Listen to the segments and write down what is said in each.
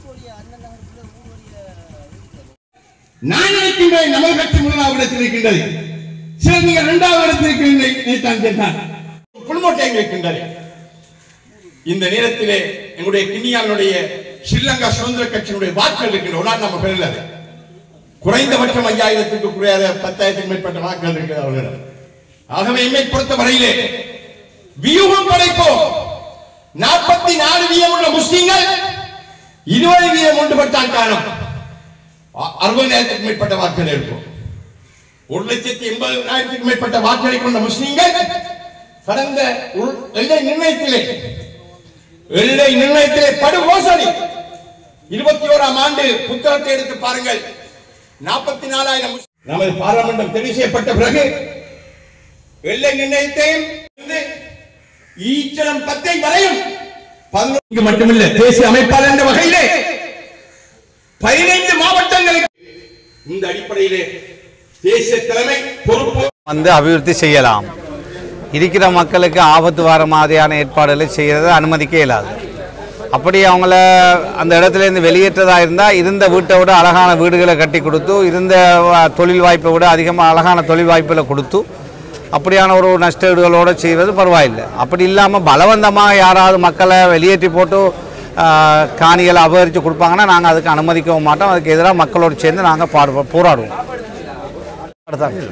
நான் நினைக்கின்றேன் நமது கட்சி முதலாவது இடத்தில் இருக்கின்றது சிலர் நீங்கள் இரண்டாவது இடத்தில் இருக்கிறீர்கள் கேட்டான் புல்மோட்டையும் இருக்கின்றது இந்த நேரத்திலே எங்களுடைய கிண்ணியானுடைய ஸ்ரீலங்கா சுதந்திர கட்சியினுடைய வாக்குகள் இருக்கின்ற ஒரு நாள் நம்ம பெறல அது. குறைந்தபட்சம் ஐயாயிரத்துக்கு குறையாத பத்தாயிரத்துக்கு மேற்பட்ட வாக்குகள் இருக்கிறது அவர்களிடம் ஆகவே என்னை பொறுத்த வரையிலே வியூகம் படைப்போம் நாற்பத்தி நாலு வீதம் உள்ள முஸ்லிம்கள் இருபது வீதம் ஒன்றுபட்டால் காணும் அ- அறுபதாயிரத்துக்கு மேற்பட்ட வாக்குகள் இருக்கும் ஒரு லட்சத்தி எண்பதாயிரத்துக்கு மேற்பட்ட வாக்குகளை கொண்ட முஸ்லிம்கள் கடந்த உள்- எல்லை நிர்ணயத்திலே எல்லை நிர்ணயத்திலே படு மோசடி இருபத்தி ஓராம் ஆண்டு புத்தகத்தை எடுத்து பாருங்கள் நாற்பத்தி நாலாயிரம் நமது பாராளுமன்றம் தெரிவு செய்யப்பட்ட பிறகு எல்லை நிர்ணயத்தையும் வந்து ஈச்சலம் பத்தை வரையும் பதினொன்று மட்டுமில்லை தேசிய அமைப்பாளர் என்ற வகையிலே பதினைந்து மாவட்டங்களுக்கு இந்த அடிப்படையிலே தேசிய தலைமை பொறுப்பு வந்து அபிவிருத்தி செய்யலாம் இருக்கிற மக்களுக்கு ஆபத்து வர மாதிரியான ஏற்பாடுகளை செய்கிறத அனுமதிக்க இயலாது அப்படி அவங்கள அந்த இடத்துல இருந்து வெளியேற்றதா இருந்தால் இருந்த வீட்டை விட அழகான வீடுகளை கட்டி கொடுத்து இருந்த வ- தொழில் வாய்ப்பை விட அதிகமாக அழகான தொழில் வாய்ப்புகளை கொடுத்து அப்படியான ஒரு நஷ்டஈடுகளோடு செய்வது பரவாயில்லை அப்படி இல்லாமல் பலவந்தமாக யாராவது மக்களை வெளியேற்றி போட்டு ஆஹ், காணிகளை அபகரித்து கொடுப்பாங்கன்னா நாங்கள் அதுக்கு அனுமதிக்கவும் மாட்டோம் அதுக்கு எதிராக மக்களோடு சேர்ந்து நாங்கள் பாடு போராடுவோம் அடுத்தாங்க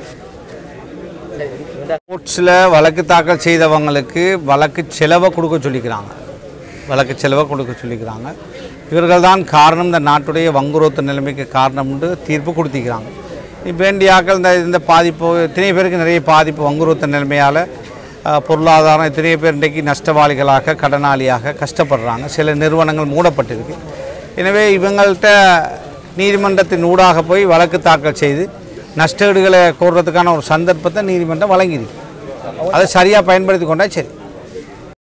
கோர்ட்ஸில் வழக்கு தாக்கல் செய்தவங்களுக்கு வழக்கு செலவை கொடுக்க சொல்லிக்கிறாங்க வழக்கு செலவை கொடுக்க சொல்லிக்கிறாங்க இவர்கள் தான் காரணம் இந்த நாட்டுடைய வங்குரோத்த நிலைமைக்கு காரணம்னு தீர்ப்பு கொடுத்திக்கிறாங்க இப்போ வேண்டியாக்கள் இந்த இந்த பாதிப்பு எத்தனை பேருக்கு நிறைய பாதிப்பு வங்குரோத்த நிலைமையால் பொருளாதாரம் எத்தனையோ பேர் இன்றைக்கு நஷ்டவாளிகளாக கடனாளியாக கஷ்டப்படுறாங்க சில நிறுவனங்கள் மூடப்பட்டிருக்கு எனவே இவங்கள்ட்ட நீதிமன்றத்தின் ஊடாக போய் வழக்கு தாக்கல் செய்து நஷ்டஈடுகளை கோர்றதுக்கான ஒரு சந்தர்ப்பத்தை நீதிமன்றம் வழங்கியிருக்கு அதை சரியாக பயன்படுத்தி கொண்டா சரி